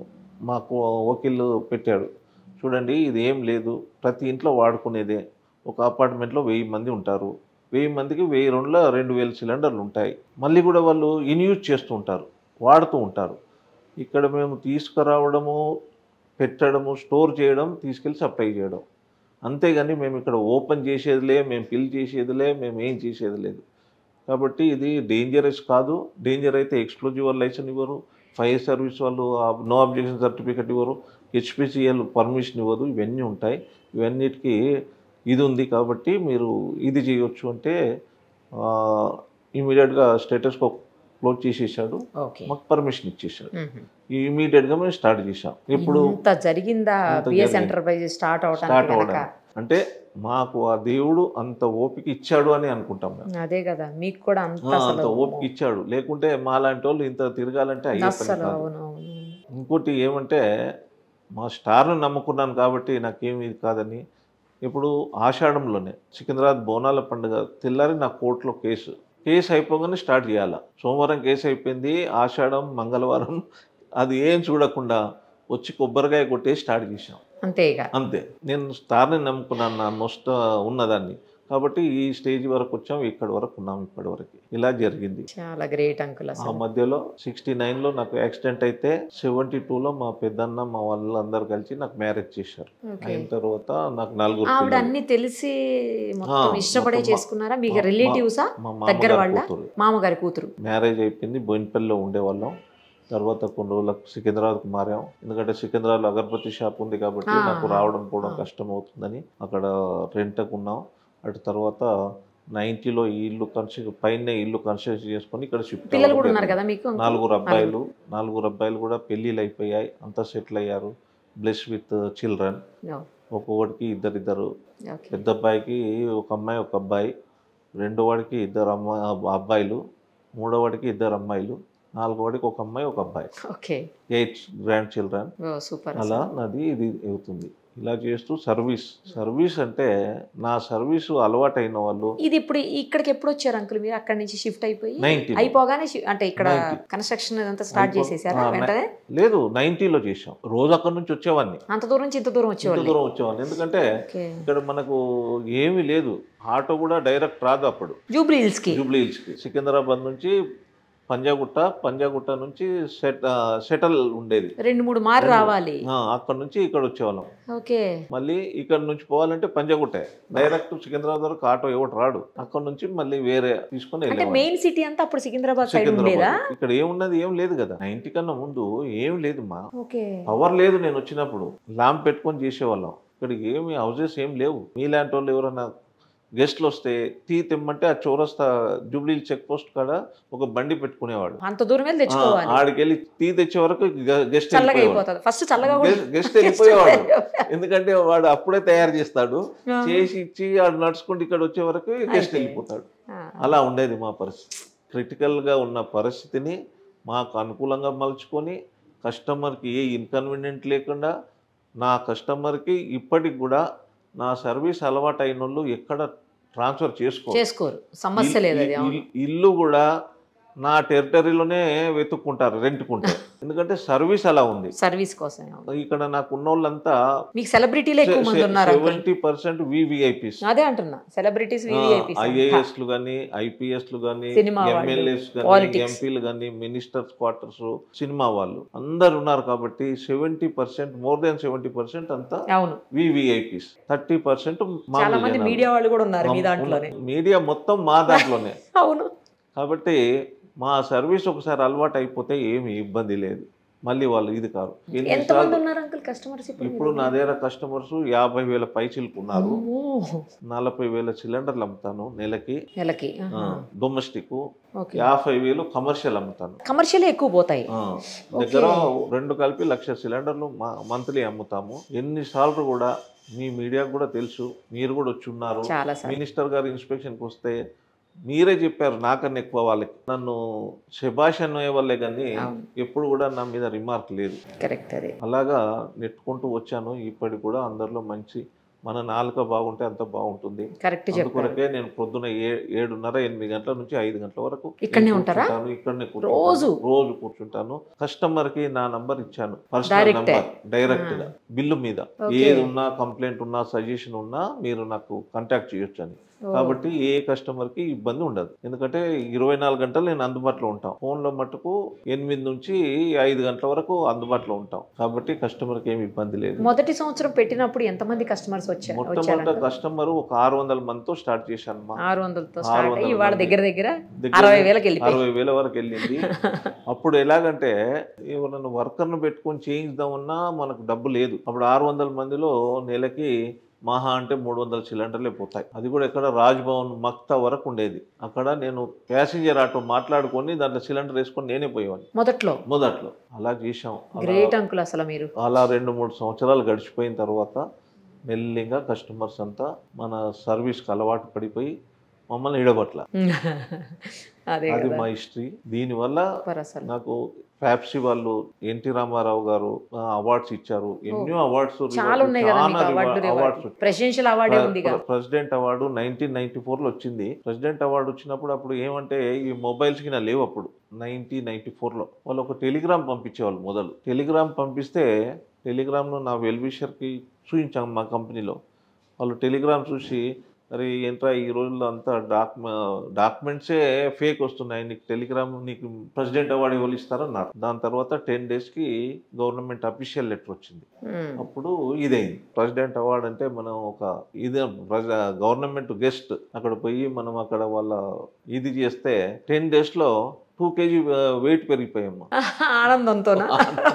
మాకు వకీల్ పెట్టాడు చూడండి ఇది ఏం లేదు ప్రతి ఇంట్లో వాడుకునేదే ఒక అపార్ట్మెంట్లో వెయ్యి మంది ఉంటారు వెయ్యి మందికి వెయ్యి రెండుల రెండు వేల సిలిండర్లు ఉంటాయి మళ్ళీ కూడా వాళ్ళు ఇన్యూజ్ చేస్తూ ఉంటారు వాడుతూ ఉంటారు ఇక్కడ మేము తీసుకురావడము పెట్టడము స్టోర్ చేయడం తీసుకెళ్ళి సప్లై చేయడం అంతేగాని మేము ఇక్కడ ఓపెన్ చేసేదిలే మేము ఫిల్ చేసేదిలే మేము ఏం చేసేది లేదు కాబట్టి ఇది డేంజరస్ కాదు డేంజర్ అయితే ఎక్స్క్లూజివ్ లైసెన్స్ ఇవ్వరు ఫైర్ సర్వీస్ వాళ్ళు నో అబ్జెక్షన్ సర్టిఫికెట్ ఇవ్వరు హెచ్పిసిఎల్ పర్మిషన్ ఇవ్వదు ఇవన్నీ ఉంటాయి ఇవన్నిటికీ ఇది ఉంది కాబట్టి మీరు ఇది చేయొచ్చు అంటే ఇమీడియట్గా స్టేటస్ క్లోజ్ చేసేసాడు ఓకే మాకు పర్మిషన్ ఇచ్చేసాడు ఇమీడియట్గా మేము స్టార్ట్ చేసాం ఇప్పుడు ఇంత జరిగిందా ఇంత పిఎస్ జరిగింది. ఎంటర్ప్రైజెస్ స్టార్ట్ స్టార్ట్ అవడానికి అవ్వడం వెనక? అంటే మాకు ఆ దేవుడు అంత ఓపిక ఇచ్చాడు అని అనుకుంటాం మేము అదే కదా మీకు కూడా అంత ఆ, అసలు అంత ఓపిక ఇచ్చాడు లేకుంటే మాలాంటి వాళ్ళు ఇంత తిరగాలంటే అయ్యే పని అస్సలు కాదు అవును అవును ఇంకోటి ఏమంటే మా స్టార్ను నమ్ముకున్నాను కాబట్టి నాకేమి ఇది కాదని ఇప్పుడు ఆషాఢంలోనే సికింద్రాబాద్ బోనాల పండుగ తెల్లారి నా కోర్టులో కేసు కేసు అయిపోగానే స్టార్ట్ చేయాలి సోమవారం కేసు అయిపోయింది ఆషాఢం మంగళవారం అది ఏం చూడకుండా వచ్చి కొబ్బరికాయ కొట్టేసి స్టార్ట్ చేసాం అంతే ఇక అంతే నేను స్టార్ని నమ్ముకున్నాను నా నొష్ట ఉన్నదాన్ని కాబట్టి ఈ స్టేజ్ వరకు వచ్చాం ఇక్కడి వరకు ఉన్నాం ఇప్పటి వరకు ఇలా జరిగింది చాలా గ్రేట్ అంకుల్ ఆ అసలు మధ్యలో సిక్స్టీ నైన్లో నాకు యాక్సిడెంట్ అయితే సెవెంటీ టూలో మా పెద్దన్న మా వాళ్ళందరూ కలిసి నాకు మ్యారేజ్ చేశారు ఓకే అయిన తర్వాత నాకు నలుగురు ఆవిడ పిల్లలు. అన్ని తెలిసి మొత్తం ఆ, ఇష్టపడే మొత్తం మా- చేసుకున్నారా మీకు మా- రిలేటివ్సా మా దగ్గర మామగారి వాళ్ళ కూతురు మామగారి కూతురు మ్యారేజ్ అయిపోయింది బోయినపల్లిలో ఉండేవాళ్ళం తర్వాత కొన్ని రోజులకు సికింద్రాబాద్కి మారాం ఎందుకంటే సికింద్రాబాద్లో అగరబత్తి షాప్ ఉంది కాబట్టి ఆ, నాకు రావడం పోవడం ఆ. కష్టం అవుతుందని అక్కడ రెంట్కు ఉన్నాం అటు తర్వాత నైన్టీలో ఈ ఇల్లు కన్స్ట్రక్షన్ పైన ఇల్లు కన్స్ట్రక్షన్ చేసుకొని ఇక్కడ షిఫ్ట్ పిల్లలు కూడా ఉన్నారు కదా మీకు uncle? నాలుగురు అబ్బాయిలు నాలుగురు అబ్బాయిలు కూడా పెళ్ళిళ్ళు అయిపోయాయి అంతా సెటిల్ అయ్యారు బ్లెస్ విత్ చిల్డ్రన్ No. ఒక్కొక్కడికి ఇద్దరిద్దరు ఓకే పెద్ద అబ్బాయికి ఒక అమ్మాయి ఒక అబ్బాయి రెండో వాడికి ఇద్దరు అమ్మ అబ్బాయిలు మూడో వాడికి ఇద్దరు అమ్మాయిలు నాలుగో వాడికి ఒక అమ్మాయి ఒక అబ్బాయి ఓకే ఎయిట్ గ్రాండ్ చిల్డ్రన్ ఓ సూపర్ అలా నాది ఇది అవుతుంది ఇలా చేస్తూ సర్వీస్ సర్వీస్ అంటే నా సర్వీసు అలవాటైన వాళ్ళు ఇది ఇప్పుడు ఇక్కడికి ఎప్పుడు వచ్చారు అంకుల్ మీరు అక్కడి నుంచి షిఫ్ట్ అయిపోయి 90 అయిపోగానే shi- అంటే ఇక్కడ 90. కన్స్ట్రక్షన్ ఇదంతా స్టార్ట్ అయిపో- చేసేసారా ఆ, వెంటనే లేదు నైన్టీలో చేసాం రోజు అక్కడి నుంచి వచ్చేవాడిని అంత దూరం నుంచి ఇంత దూరం ఇంత వచ్చేవాళ్ళు దూరం వచ్చేవాడిని ఎందుకంటే ఓకే ఇక్కడ మనకు ఏమీ లేదు ఆటో కూడా డైరెక్ట్ రాదు అప్పుడు జూబ్లీ హిల్స్ కి జూబ్లీ హిల్స్కి సికింద్రాబాద్ నుంచి పంజాగుట్ట పంజాగుట్ట నుంచి సెట్ ఆ, సెటల్ ఉండేది రెండు మూడు మారు రావాలి ఆ, అక్కడ నుంచి ఇక్కడ వచ్చేవాళ్ళం ఓకే మళ్ళీ ఇక్కడ నుంచి పోవాలంటే పంజాగుట్టే డైరెక్ట్ సికింద్రాబాద్ వరకు ఆటో ఎవరు రాడు అక్కడ నుంచి మళ్ళీ వేరే తీసుకొని అంటే వెళ్ళేవాళ్ళం మెయిన్ సిటీ అంతా అప్పుడు సికింద్రాబాద్ సైడ్ ఉండేదా సికింద్రాబాద్ ఇక్కడ ఏమున్నది ఏం లేదు కదా నైన్టీ కన్నా ముందు ఏం లేదు మా ఓకే పవర్ లేదు నేను వచ్చినప్పుడు ల్యాంప్ పెట్టుకొని చేసేవాళ్ళం ఇక్కడ ఏమి హౌసెస్ ఏం లేవు మీలాంటి వాళ్ళు ఎవరైనా గెస్ట్లు వస్తే టీ తెమ్మంటే ఆ చౌరస్తా జూబ్లీ చెక్ పోస్ట్ కాడ ఒక బండి పెట్టుకునేవాడు అంత దూరం వెళ్ళి తెచ్చుకోవాలి ఆడికి వెళ్ళి టీ తెచ్చే వరకు గెస్ట్ చల్లగా అయిపోతుంది ఫస్ట్ చల్లగా కూడా- గెస్ట్ వెళ్ళిపోయేవాడు ఎందుకంటే వాడు అప్పుడే తయారు చేస్తాడు చేసి ఇచ్చి ఆడు నడుచుకుంటూ ఇక్కడ వచ్చే వరకు గెస్ట్ అయిపోయి. వెళ్ళిపోతాడు ఆ, అలా ఉండేది మా పరిస్థితి క్రిటికల్గా ఉన్న పరిస్థితిని మాకు అనుకూలంగా మలుచుకొని కస్టమర్కి ఏ ఇన్కన్వీనియంట్ లేకుండా నా కస్టమర్కి ఇప్పటికి కూడా నా సర్వీస్ అలవాటు అయిన వాళ్ళు ఎక్కడ ట్రాన్స్ఫర్ చేసుకో చేసుకోరు సమస్య లేదు అది అవును ఇల్లు కూడా నా టెరిటరీలోనే వెతుక్కుంటారు రెంట్కుంటారు ఎందుకంటే సర్వీస్ అలా ఉంది సర్వీస్ కోసం అవును. ఇక్కడ నాకు ఉన్న వాళ్ళంతా మీకు సెలబ్రిటీలే ఎక్కువ మంది ఉన్నారు uncle. సెవెంటీ పర్సెంట్ వివిఐపీస్ అదే అంటున్నా సెలబ్రిటీస్ వివిఐపీస్ ఐఏఎస్లు కానీ ఐపీఎస్లు కానీ సినిమా వాళ్ళు, ఎమ్మెల్యేస్ కానీ politics. ఎంపీలు కానీ మినిస్టర్స్ క్వార్టర్స్ సినిమా వాళ్ళు అందరు ఉన్నారు కాబట్టి seventy percent more than seventy percent అంతా అవును వివిఐపీస్ థర్టీ పర్సెంట్ చాలా మంది మీడియా వాళ్ళు కూడా ఉన్నారు మీ దాంట్లోనే మీడియా మొత్తం మా దాంట్లోనే అవును కాబట్టి మా సర్వీస్ ఒకసారి అలవాటు అయిపోతే ఏమి ఇబ్బంది లేదు మళ్ళీ వాళ్ళు ఇది కాదు ఎంత మంది ఎన్నిసార్లు ఉన్నారు అంకుల్ కస్టమర్స్ ఇప్పుడు ఇప్పుడు నా దగ్గర కస్టమర్స్ యాభై వేల పైచిలకు ఉన్నారు అమ్మో. నలభై వేల సిలిండర్లు అమ్ముతాను నెలకి నెలకి డొమెస్టిక్ ఓకే యాభై వేలు కమర్షియల్ అమ్ముతాను కమర్షియల్ ఎక్కువ పోతాయి ఆ, దగ్గర రెండు కలిపి లక్ష సిలిండర్లు మంత్లీ అమ్ముతాము ఎన్నిసార్లు కూడా మీ మీడియాకు కూడా తెలుసు మీరు కూడా వచ్చి ఉన్నారు చాలా సార్ మినిస్టర్ గారు ఇన్స్పెక్షన్కి వస్తే మీరే చెప్పారు నాకన్నా ఎక్కువ వాళ్ళకి నన్ను శభాష్ అనే వాళ్ళే కానీ అవును. ఎప్పుడు కూడా నా మీద రిమార్క్ లేదు కరెక్ట్ అదే అలాగా నెట్టుకుంటూ వచ్చాను ఇప్పటికి కూడా అందరిలో మంచి మన నాలుక బాగుంటే అంత బాగుంటుంది కరెక్ట్ చెప్పారు అందుకొరకే నేను పొద్దున ఏ ఏడున్నర ఎనిమిది గంటల నుంచి ఐదు గంటల వరకు ఇక్కడనే నేను ఉంటారా? కూర్చుంటాను, ఇక్కడనే కూర్చుంటాను. రోజు? రోజు కూర్చుంటాను కస్టమర్ కి నా నంబర్ ఇచ్చాను పర్సనల్ Direct. నంబర్ డైరెక్ట్ గా బిల్లు మీద Okay. ఏది ఉన్నా కంప్లైంట్ ఉన్నా సజెషన్ ఉన్నా మీరు నాకు కాంటాక్ట్ చేయొచ్చు అని కాబట్టి ఏ కస్టమర్ కి ఇబ్బంది ఉండదు ఎందుకంటే ఇరవై నాలుగు గంటలు నేను అందుబాటులో ఉంటాం ఫోన్ లో మట్టుకు ఎనిమిది నుంచి ఐదు గంటల వరకు అందుబాటులో ఉంటాం కాబట్టి కస్టమర్ కి ఏమి ఇబ్బంది లేదు మొదటి సంవత్సరం పెట్టినప్పుడు ఎంతమంది కస్టమర్స్ వచ్చారు మొట్టమొదట వచ్చారు కస్టమర్ ఒక ఆరు వందల మందితో స్టార్ట్ చేశాను మా ఆరు వందలతో ఆరు స్టార్ట్ వందల అయ్యి వాళ్ళ మంది. దగ్గర దగ్గర దగ్గర అరవై వేలకు వెళ్ళిపోయి అరవై వేల వరకు వెళ్ళింది అప్పుడు ఎలాగంటే ఎవరన్నా వర్కర్ను పెట్టుకొని చేయించుదామన్నా మనకు డబ్బు లేదు అప్పుడు ఆరు వందల మందిలో నెలకి మహా అంటే మూడు వందల సిలిండర్లే పోతాయి అది కూడా ఎక్కడ రాజ్భవన్ మక్తా వరకు ఉండేది అక్కడ నేను ప్యాసింజర్ ఆటో మాట్లాడుకొని దాంట్లో సిలిండర్ వేసుకొని నేనే పోయేవాడిని మొదట్లో మొదట్లో అలా చేశాం అలా- గ్రేట్ అంకుల్ అసలు మీరు అలా రెండు మూడు సంవత్సరాలు గడిచిపోయిన తర్వాత మెల్లిగా కస్టమర్స్ అంతా మన సర్వీస్కి అలవాటు పడిపోయి మమ్మల్ని ఇడబట్ల అదే అది కదా మా హిస్టరీ దీనివల్ల సూపర్ అసలు నాకు ఫ్యాప్సీ వాళ్ళు ఎన్టీ రామారావు గారు అవార్డ్స్ ఇచ్చారు ఎన్నో అవార్డ్స్ చాలా ఉన్నాయి కదా మీకు అవార్డు అవార్డ్స్ ప్రెసిడెన్షియల్ అవార్డే ఉంది కదా ప్రెసిడెంట్ అవార్డు నైన్టీన్ నైన్టీ లో వచ్చింది ప్రెసిడెంట్ అవార్డు వచ్చినప్పుడు అప్పుడు ఏమంటే ఈ మొబైల్స్ కి నా లేవు అప్పుడు నైన్టీన్ నైన్టీ లో వాళ్ళు ఒక టెలిగ్రామ్ పంపించేవాళ్ళు మొదలు టెలిగ్రామ్ పంపిస్తే టెలిగ్రామ్ను నా వెల్విషర్కి చూపించాం మా కంపెనీలో వాళ్ళు టెలిగ్రామ్ చూసి అరే ఏంట్రా ఈ రోజుల్లో అంతా డాక్ డాక్యుమెంట్సే ఫేక్ వస్తున్నాయి నీకు టెలిగ్రామ్ నీకు ప్రెసిడెంట్ అవార్డు ఎవరు ఇస్తారన్నారు దాని తర్వాత టెన్ డేస్కి గవర్నమెంట్ అఫీషియల్ లెటర్ వచ్చింది మ్మ్. అప్పుడు ఇదైంది ప్రెసిడెంట్ అవార్డ్ అంటే మనం ఒక ఇది గవర్నమెంట్ గెస్ట్ అక్కడ పోయి మనం అక్కడ వాళ్ళ ఇది చేస్తే టెన్ డేస్లో టూ కేజీ వెయిట్ పెరిగిపోయాము ఆనందంతోనా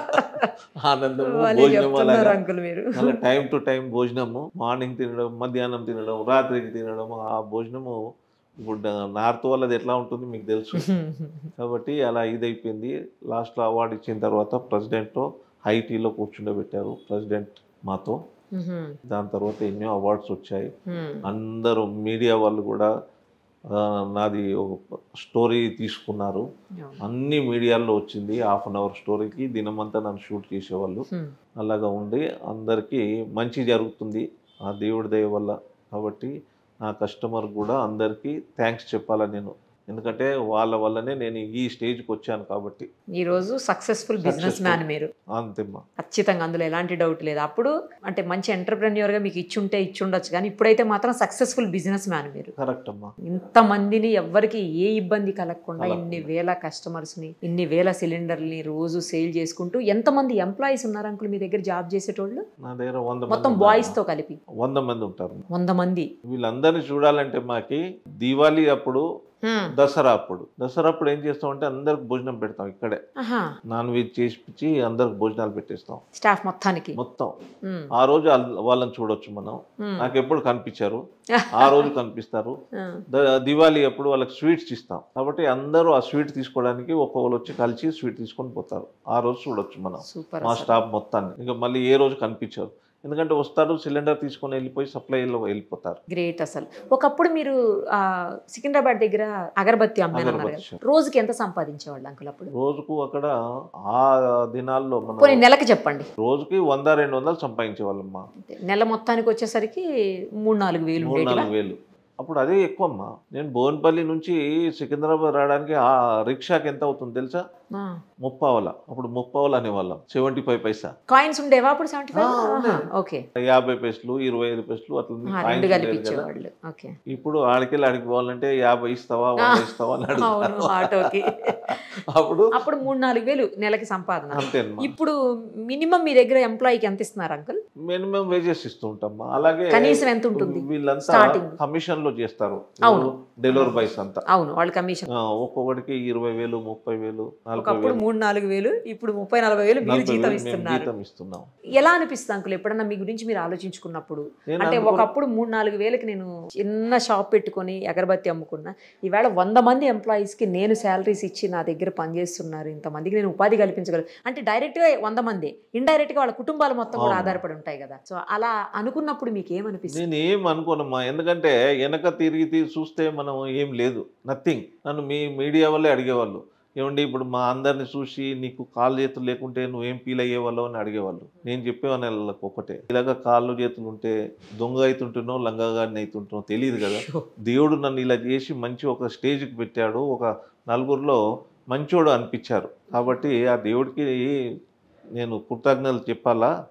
ఆనందము వాళ్ళే భోజనం చెప్తున్నారు అలాగా అంకుల్ మీరు అలా టైం టు టైం భోజనము మార్నింగ్ తినడం మధ్యాహ్నం తినడం రాత్రికి తినడం ఆ భోజనము ఇప్పుడు నార్త్ వాళ్ళది ఎట్లా ఉంటుంది మీకు తెలుసు కాబట్టి అలా ఇదైపోయింది లాస్ట్లో అవార్డు ఇచ్చిన తర్వాత ప్రెసిడెంట్ ఐటీలో కూర్చుండబెట్టారు ప్రెసిడెంట్ మాతో మ్మ్. దాని తర్వాత ఎన్నో అవార్డ్స్ వచ్చాయి మ్మ్. అందరూ మీడియా వాళ్ళు కూడా ఆ, నాది ఒక స్టోరీ తీసుకున్నారు అవును. అన్ని మీడియాల్లో వచ్చింది హాఫ్ అన్ అవర్ స్టోరీకి దినమంతా నన్ను షూట్ చేసేవాళ్ళు మ్మ్. అలాగా ఉండి అందరికీ మంచి జరుగుతుంది ఆ దేవుడి దయ వల్ల కాబట్టి నా కస్టమర్ కూడా అందరికీ థ్యాంక్స్ చెప్పాలని నేను ఎందుకంటే వాళ్ళ వల్లనే నేను ఈ స్టేజ్కి వచ్చాను కాబట్టి ఈ రోజు సక్సెస్ఫుల్ బిజినెస్ Successful. మ్యాన్ మీరు అంతేమ్మా ఖచ్చితంగా అందులో ఎలాంటి డౌట్ లేదు అప్పుడు అంటే మంచి ఎంటర్ప్రెన్యూర్ గా మీకు ఇచ్చుంటే ఇచ్చుండొచ్చు కానీ ఇప్పుడైతే మాత్రం సక్సెస్ఫుల్ బిజినెస్ మ్యాన్ మీరు కరెక్ట్ అమ్మా ఇంతమందిని ఎవ్వరికి ఏ ఇబ్బంది కలగకుండా కలగకుండా. ఇన్ని వేల కస్టమర్స్ ని ఇన్ని వేల సిలిండర్ని రోజు సేల్ చేసుకుంటూ ఎంతమంది ఎంప్లాయీస్ ఉన్నారు అంకుల్ మీ దగ్గర జాబ్ చేసేటోళ్ళు నా దగ్గర వంద మంది మొత్తం ఉన్నారు. బాయ్స్ తో కలిపి వంద మంది ఉంటారు వంద మంది వీళ్ళందరినీ చూడాలంటే మాకి దీవాళీ అప్పుడు హ్మ్. దసరా అప్పుడు దసరా అప్పుడు ఏం చేస్తాం అంటే అందరికి భోజనం పెడతాం ఇక్కడే ఆహా నాన్ వెజ్ చేసి అందరికి భోజనాలు పెట్టేస్తాం స్టాఫ్ మొత్తానికి మొత్తం హ్మ్. ఆ రోజు అల్- వాళ్ళని చూడొచ్చు మనం హ్మ్. నాకు ఎప్పుడు కనిపించారు ఆ రోజు కనిపిస్తారు హ్మ్. ద- దివాళీ అప్పుడు వాళ్ళకి స్వీట్స్ ఇస్తాం కాబట్టి అందరూ ఆ స్వీట్ తీసుకోవడానికి ఒక్కొక్కరు వచ్చి కలిసి స్వీట్ తీసుకొని పోతారు ఆ రోజు చూడొచ్చు మనం సూపర్ మా అసలు. స్టాఫ్ మొత్తాన్ని ఇంకా మళ్ళీ ఏ రోజు కనిపించారు ఎందుకంటే వస్తారు సిలిండర్ తీసుకొని వెళ్ళిపోయి సప్లైలో వెళ్ళిపోతారు గ్రేట్ అసలు ఒకప్పుడు మీరు ఆ, సికింద్రాబాద్ దగ్గర అగరబత్తి అమ్మాను అన్నారు అగరబత్తి కదా రోజుకి ఎంత సంపాదించేవాళ్ళు అంకుల్ అప్పుడు రోజుకు అక్కడ ఆ దినాల్లో మనం పోనీ నెలకి చెప్పండి రోజుకి వంద రెండు వందలు సంపాదించే వాళ్ళమ్మా నెల మొత్తానికి వచ్చేసరికి మూడు నాలుగు వేలు మూడు ఉండేటివా? నాలుగు వేలు అప్పుడు అదే ఎక్కువ అమ్మా నేను బోన్పల్లి నుంచి సికింద్రాబాద్ రావడానికి ఆ రిక్షాకి ఎంత అవుతుంది తెలుసా ఆ. ముప్పావల అప్పుడు ముప్పావల అనేవాళ్ళం సెవెంటీ ఫైవ్ పైసా కాయిన్స్ ఉండేవా అప్పుడు సెవెంటీ ఆ, ఉండేవి. ఓకే యాభై పైసలు ఇరవై ఐదు పైసలు అట్లా ఆ, coins రెండు ఉండేది కలిపి కదా. ఇచ్చేవాళ్ళు ఓకే ఇప్పుడు ఆడికెళ్ళి ఆడికి పోవాలంటే యాభై ఇస్తావా వంద ఇస్తావా అని అవును అడుగుతారు ఆటోకి అప్పుడు అప్పుడు మూడు నాలుగు వేలు నెలకి సంపాదన అంతేనమ్మా ఇప్పుడు మినిమం మీ దగ్గర ఎంప్లాయీకి ఎంత ఇస్తున్నారు అంకుల్ మినిమం వేజెస్ ఇస్తుంటామ్మా అలాగే కనీసం ఎంత ఉంటుంది వీళ్ళంతా Starting. కమిషన్ లో చేస్తారు అవును. డెలివరీ బాయ్స్ అంతా అవును వాళ్ళ కమిషన్ ఆ, ఒక్కొక్కడికి ఇరవై వేలు ముప్పై వేలు నలభై ఒకప్పుడు వేలు మూడు నాలుగు వేలు ఇప్పుడు ముప్పై నలభై వేలు మీరు నలభై జీతం వేలు మేము ఇస్తున్నారు జీతం ఇస్తున్నాం ఎలా అనిపిస్తుంది అంకుల్ ఎప్పుడన్నా మీ గురించి మీరు ఆలోచించుకున్నప్పుడు నేను అంటే అనుకో- ఒకప్పుడు మూడు నాలుగు వేలకి నేను చిన్న షాప్ పెట్టుకొని అగరబత్తి అమ్ముకున్నా ఈవేళ వంద మంది ఎంప్లాయీస్కి నేను శాలరీస్ ఇచ్చి నా దగ్గర పనిచేస్తున్నారు ఇంతమందికి నేను ఉపాధి కల్పించగలను అంటే డైరెక్ట్గా వంద మంది ఇండైరెక్ట్గా వాళ్ళ కుటుంబాలు మొత్తం కూడా అవును. ఆధారపడి ఉంటాయి కదా సో అలా అనుకున్నప్పుడు మీకు ఏమనిపిస్తుంది నేను ఏం అనుకోనమ్మా ఎందుకంటే వెనక తిరిగి తిరిగి చూస్తే మనం ఏం లేదు నథింగ్ నన్ను మీ మీడియా వల్లే అడిగేవాళ్ళు ఏమండి ఇప్పుడు మా అందరిని చూసి నీకు కాళ్ళు చేతులు లేకుంటే నువ్వేం ఫీల్ అయ్యేవాళ్ళు అని అడిగేవాళ్ళు నేను చెప్పేవాడిని వాళ్ళకి ఒకటే ఇలాగ కాళ్ళు చేతులు ఉంటే దొంగ అవుతుంటునో లంగగాడిని అవుతుంటునో తెలియదు కదా దేవుడు నన్ను ఇలా చేసి మంచి ఒక స్టేజ్కి పెట్టాడు ఒక నలుగురిలో మంచోడు అనిపించారు కాబట్టి ఆ దేవుడికి నేను కృతజ్ఞతలు చెప్పాలా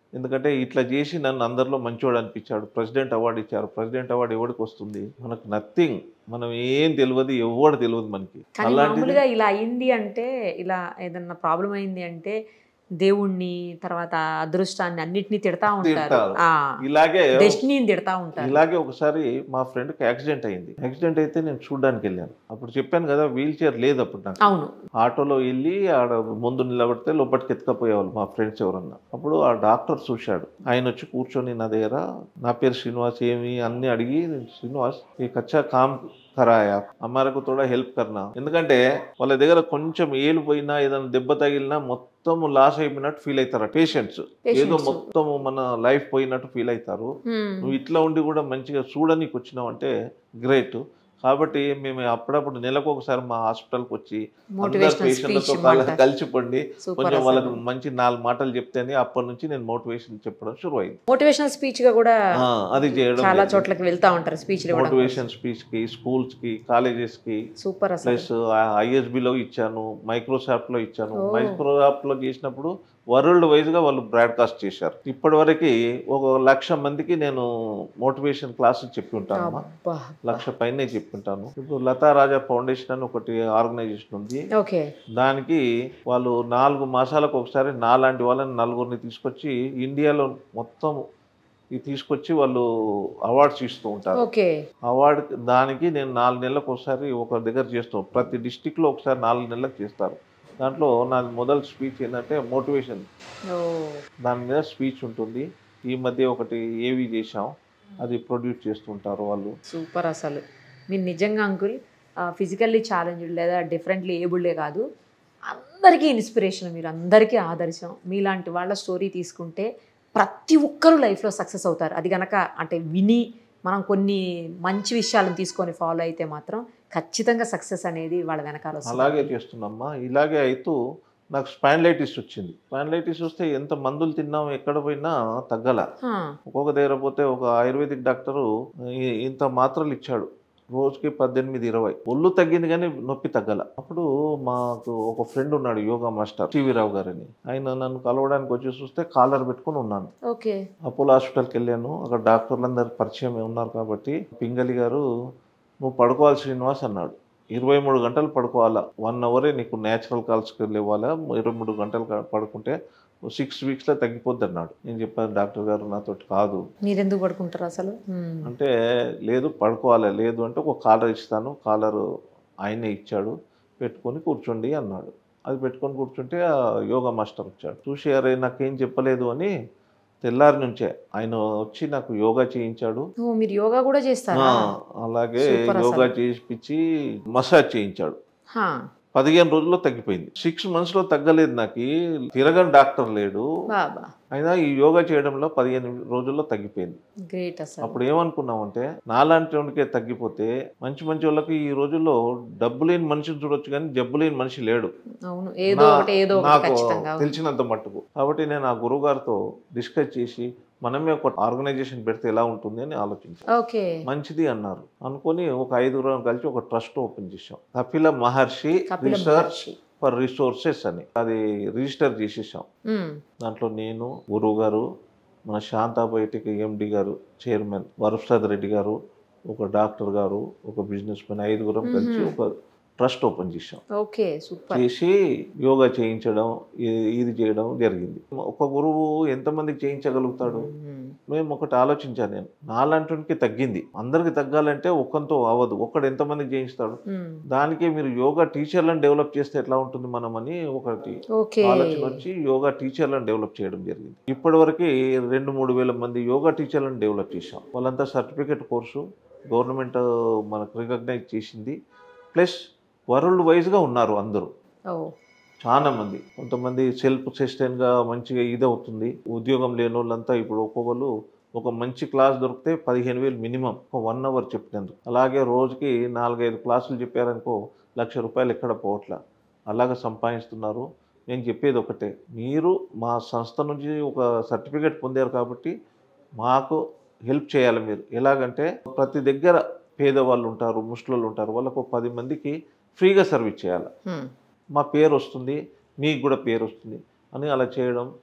ఎందుకంటే ఇట్లా చేసి నన్ను అందరిలో మంచివాడు అనిపించాడు ప్రెసిడెంట్ అవార్డు ఇచ్చారు ప్రెసిడెంట్ అవార్డు ఎవరికి వస్తుంది మనకు నథింగ్ మనం ఏం తెలియదు ఎవడు తెలియదు మనకి కానీ మామూలుగా ఇలా అయింది అంటే ఇలా ఏదన్నా ప్రాబ్లం అయింది అంటే దేవుణ్ణి తర్వాత అదృష్టాన్ని అన్నిటినీ తిడతా ఉంటారు తిడతారు. ఆ ఇలాగే డెస్టినీని తిడతా ఉంటారు ఇలాగే ఒకసారి మా ఫ్రెండ్కి యాక్సిడెంట్ అయింది యాక్సిడెంట్ అయితే నేను చూడడానికి వెళ్ళాను అప్పుడు చెప్పాను కదా వీల్ చైర్ లేదు అప్పుడు నాకు అవును ఆటోలో వెళ్ళి ఆడ ముందు నిలబడితే లోపలికి ఎత్తుకపోయేవాళ్ళు మా ఫ్రెండ్స్ ఎవరన్నా అప్పుడు ఆ డాక్టర్ చూశాడు ఆయన వచ్చి కూర్చొని నా దగ్గర నా పేరు శ్రీనివాస్ ఏమి అన్ని అడిగి "నేను శ్రీనివాస్ ఈ కచ్చా కామ్ కరాయా అమ్మారకు తోడా హెల్ప్ కర్నా ఎందుకంటే వాళ్ళ దగ్గర కొంచెం ఏలు పోయినా ఏదైనా దెబ్బ తగిలినా మొత్తం లాస్ అయిపోయినట్టు ఫీల్ అవుతారు పేషెంట్స్ ఏదో Patients. మొత్తం మన లైఫ్ పోయినట్టు ఫీల్ అవుతారు హ్మ్. నువ్వు ఇట్లా ఉండి కూడా మంచిగా చూడనీకి వచ్చినావు అంటే గ్రేట్ కాబట్టి మేము అప్పుడప్పుడు నెలకు ఒకసారి మా హాస్పిటల్కి వచ్చి అందరు మోటివేషనల్ పేషెంట్లతో స్పీచ్ కల- కలిసిపోండి సూపర్ కొంచెం వాళ్ళకి మంచి నాలుగు మాటలు చెప్తేనే అప్పటి నుంచి నేను మోటివేషన్ చెప్పడం షురు అయింది మోటివేషనల్ స్పీచ్ గా కూడా ఆ, అది చేయడం చాలా చోట్లకి వెళ్తా ఉంటారు స్పీచ్ ఇవ్వడం మోటివేషన్ స్పీచ్ కి స్కూల్స్ కి కాలేజెస్ కి సూపర్ అసలు ప్లస్ ఐఎస్బి లో ఇచ్చాను మైక్రోసాఫ్ట్ లో ఇచ్చాను ఓ. మైక్రోసాఫ్ట్ లో చేసినప్పుడు వరల్డ్ వైజ్ గా వాళ్ళు బ్రాడ్కాస్ట్ చేశారు ఇప్పటి వరకు ఒక లక్ష మందికి నేను మోటివేషన్ క్లాసులు చెప్పి ఉంటాను అబ్బా లక్ష పైనే చెప్పుంటాను ఇప్పుడు లతా రాజా ఫౌండేషన్ అని ఒకటి ఆర్గనైజేషన్ ఉంది ఓకే దానికి వాళ్ళు నాలుగు మాసాలకు ఒకసారి నాలాంటి వాళ్ళని నలుగురిని తీసుకొచ్చి ఇండియాలో మొత్తం ఇది తీసుకొచ్చి వాళ్ళు అవార్డ్స్ ఇస్తూ ఉంటారు ఓకే అవార్డు దానికి నేను నాలుగు నెలలకు ఒకసారి ఒక దగ్గర చేస్తాం ప్రతి డిస్టిక్లో ఒకసారి నాలుగు నెలలకు చేస్తారు దాంట్లో నాది మొదటి స్పీచ్ ఏంటంటే మోటివేషన్ ఓ దాని మీద స్పీచ్ ఉంటుంది ఈ మధ్య ఒకటి ఏవి చేశాం అది ప్రొడ్యూస్ చేస్తుంటారు వాళ్ళు సూపర్ అసలు మీరు నిజంగా అంకుల్ ఫిజికల్లీ ఛాలెంజ్డ్ లేదా డిఫరెంట్లీ ఏబుల్డే కాదు అందరికీ ఇన్స్పిరేషన్ మీరు అందరికీ ఆదర్శం మీలాంటి వాళ్ళ స్టోరీ తీసుకుంటే ప్రతి ఒక్కరూ లైఫ్లో సక్సెస్ అవుతారు అది గనక అంటే విని మనం కొన్ని మంచి విషయాలను తీసుకొని ఫాలో అయితే మాత్రం ఖచ్చితంగా సక్సెస్ అనేది వాళ్ళ వెనకాల వస్తుంది అలాగే చేస్తున్నామ్మా ఇలాగే అయితే నాకు స్పాండ్లైటిస్ వచ్చింది స్పాండ్లైటిస్ వస్తే ఎంత మందులు తిన్నాం ఎక్కడ పోయినా తగ్గల హా, ఒక్కొక్క దగ్గర పోతే ఒక ఆయుర్వేదిక్ డాక్టరు "ఇ- ఇంత మాత్రలు ఇచ్చాడు రోజుకి పద్దెనిమిది ఇరవై ఒళ్ళు తగ్గింది కానీ నొప్పి తగ్గల అప్పుడు మాకు ఒక ఫ్రెండ్ ఉన్నాడు యోగా మాస్టర్ టీవీ రావు గారని ఆయన నన్ను కలవడానికి వచ్చి చూస్తే కాలర్ పెట్టుకొని ఉన్నాను ఓకే అపోలో హాస్పిటల్కి వెళ్ళాను అక్కడ డాక్టర్లందరూ పరిచయం ఉన్నారు కాబట్టి పింగళి గారు నువ్వు పడుకోవాలి శ్రీనివాస్ అన్నాడు ఇరవై మూడు గంటలు పడుకోవాలా వన్ అవరే నీకు న్యాచురల్ కాల్స్కి లేవాలా ఇరవై మూడు గంటలు కా- పడుకుంటే సిక్స్ వీక్స్లో తగ్గిపోద్ది అన్నాడు నేను చెప్పాను డాక్టర్ గారు నాతో కాదు మీరెందుకు పడుకుంటారు అసలు హ్మ్. అంటే లేదు పడుకోవాలి లేదు అంటే ఒక కాలర్ ఇస్తాను కాలర్ ఆయనే ఇచ్చాడు పెట్టుకొని కూర్చోండి అన్నాడు అది పెట్టుకొని కూర్చుంటే ఆ యోగా మాస్టర్ వచ్చాడు చూసి అరే నాకేం చెప్పలేదు అని తెల్లారి నుంచే ఆయన వచ్చి నాకు యోగా చేయించాడు ఓ మీరు యోగా కూడా చేస్తారా ఆ, అలాగే Super అసలు. యోగా చేయించి మసాజ్ చేయించాడు హా, పదిహేను రోజుల్లో తగ్గిపోయింది సిక్స్ మంత్స్ లో తగ్గలేదు నాకు తిరగని డాక్టర్ లేడు బాబా అయినా ఈ యోగా చేయడంలో పదిహేను రోజుల్లో తగ్గిపోయింది గ్రేట్ అసలు అప్పుడు ఏమనుకున్నామంటే నాలాంటి వాడికే తగ్గిపోతే మంచి మంచి వాళ్ళకి ఈ రోజుల్లో డబ్బు లేని మనిషిని చూడొచ్చు కానీ జబ్బు లేని మనిషి లేడు అవును ఏదో నా- ఒకటి ఏదో ఒకటి నాకు ఖచ్చితంగా ఉంది. తెలిసినంత మట్టుకు కాబట్టి నేను ఆ గురువు గారితో డిస్కస్ చేసి మనమే ఒక ఆర్గనైజేషన్ పెడితే ఎలా ఉంటుంది అని ఆలోచించాను ఓకే మంచిది అన్నారు అనుకొని ఒక ఐదుగురం కలిసి ఒక ట్రస్ట్ ఓపెన్ చేసాం Kapila Maharshi Kapila research Maharshi for resources అని అది రిజిస్టర్ చేసేసాం మ్మ్. దాంట్లో నేను గురువు గారు మన శాంతా బయోటిక్ ఎండి గారు చైర్మన్ వరప్రసాద్ రెడ్డి గారు ఒక డాక్టర్ గారు ఒక బిజినెస్ మ్యాన్ ఐదుగురం కలిసి మ్మ్. ఒక ట్రస్ట్ ఓపెన్ చేసాం ఓకే సూపర్ చేసి యోగా చేయించడం ఇ- ఇది చేయడం జరిగింది ఒక గురువు ఎంతమందికి చేయించగలుగుతాడు మ్మ్. మేము ఒకటి ఆలోచించాను నేను నాలంటి తగ్గింది అందరికి తగ్గాలంటే ఒక్కంతో అవ్వదు ఒక్కడు ఎంతమందికి చేయిస్తాడు మ్మ్. దానికే మీరు యోగా టీచర్లను డెవలప్ చేస్తే ఎట్లా ఉంటుంది మనం అని ఒకటి ఓకే ఆలోచన వచ్చి యోగా టీచర్లను డెవలప్ చేయడం జరిగింది ఇప్పటివరకు రెండు మూడు వేల మంది యోగా టీచర్లను డెవలప్ చేశాం వాళ్ళంతా సర్టిఫికేట్ కోర్సు గవర్నమెంట్ మనకు రికగ్నైజ్ చేసింది ప్లస్ వరల్డ్ వైజ్గా ఉన్నారు అందరూ ఓ చాలా మంది కొంతమంది సెల్ఫ్ సస్టైన్గా మంచిగా ఇది అవుతుంది ఉద్యోగం లేని వాళ్ళంతా ఇప్పుడు ఒక్కొక్కరు ఒక మంచి క్లాస్ దొరికితే పదిహేను వేలు మినిమం ఒక వన్ అవర్ చెప్పినందుకు అలాగే రోజుకి నాలుగైదు క్లాసులు చెప్పారనుకో లక్ష రూపాయలు ఎక్కడ పోవట్లా అలాగ సంపాదిస్తున్నారు నేను చెప్పేది ఒకటే మీరు మా సంస్థ నుంచి ఒక సర్టిఫికేట్ పొందారు కాబట్టి మాకు హెల్ప్ చేయాలి మీరు ఎలాగంటే ప్రతి దగ్గర పేదవాళ్ళు ఉంటారు ముస్లింలు ఉంటారు వాళ్ళకు ఒక పది మందికి ఫ్రీగా సర్వీస్ చేయాలి మ్మ్. మా పేరు వస్తుంది మీకు కూడా పేరు వస్తుంది అని అలా చేయడం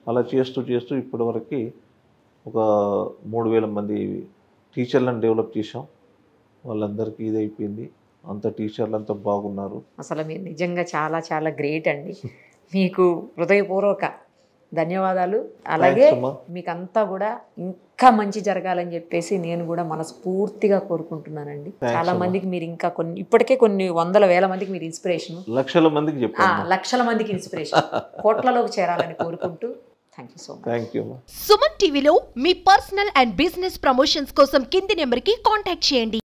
అలా చేస్తూ చేస్తూ ఇప్పటివరకు ఒక మూడు వేల మంది టీచర్లను డెవలప్ చేసాం వాళ్ళందరికీ ఇది అయిపోయింది అంత టీచర్లు అంతా బాగున్నారు అసలు మీరు నిజంగా చాలా చాలా గ్రేట్ అండి మీకు హృదయపూర్వక ధన్యవాదాలు అలాగే Thanks అమ్మా. మీకంతా కూడా ఇంకా మంచి జరగాలని చెప్పేసి నేను కూడా మనస్ఫూర్తిగా కోరుకుంటున్నానండి Thanks చాలా అమ్మా. మందికి మీరు ఇంకా కొన్ని ఇప్పటికే కొన్ని వందల వేల మందికి మీరు ఇన్స్పిరేషన్ లక్షల మందికి చెప్పాను లక్షల మందికి ఇన్స్పిరేషన్ కోట్లలోకి చేరాలని కోరుకుంటూ thank you so much thank you అమ్మా సుమన్ టీవీలో మీ పర్సనల్ అండ్ బిజినెస్ ప్రమోషన్స్ కోసం కింది నెంబర్కి కాంటాక్ట్ చేయండి